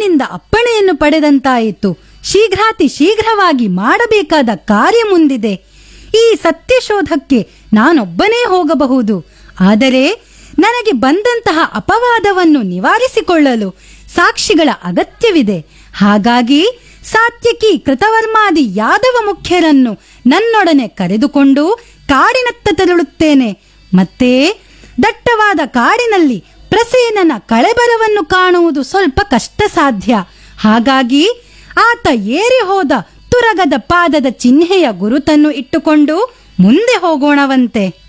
ಗುರುವಿನಿಂದ ಅಪ್ಪಣೆಯನ್ನು ಪಡೆದಂತಾಯಿತು ಶೀಘ್ರಾತಿ ಶೀಘ್ರವಾಗಿ ಮಾಡಬೇಕಾದ ಕಾರ್ಯ ಮುಂದಿದೆ ಈ ಸತ್ಯಶೋಧಕ್ಕೆ ನಾನೊಬ್ಬನೇ ಹೋಗಬಹುದು ಆದರೆ ನನಗೆ ಬಂದಂತಹ ಅಪವಾದವನ್ನು ನಿವಾರಿಸಿಕೊಳ್ಳಲು ಸಾಕ್ಷಿಗಳ ಅಗತ್ಯವಿದೆ ಹಾಗಾಗಿ ಸಾತ್ಯಕಿ ಕೃತವರ್ಮಾದಿ ಯಾದವ ಮುಖ್ಯರನ್ನು ನನ್ನೊಡನೆ ಕರೆದುಕೊಂಡು ಕಾಡಿನತ್ತ ತೆರಳುತ್ತೇನೆ ಮತ್ತೆ ದಟ್ಟವಾದ ಕಾಡಿನಲ್ಲಿ ಪ್ರಸೇನನ ಕಳೆಬರವನ್ನು ಕಾಣುವುದು ಸ್ವಲ್ಪ ಕಷ್ಟ ಸಾಧ್ಯ ಹಾಗಾಗಿ ಆತ ಏರಿ ಹೋದ ತುರಗದ ಪಾದದ ಚಿಹ್ನೆಯ ಗುರುತನ್ನು ಇಟ್ಟುಕೊಂಡು ಮುಂದೆ ಹೋಗೋಣವಂತೆ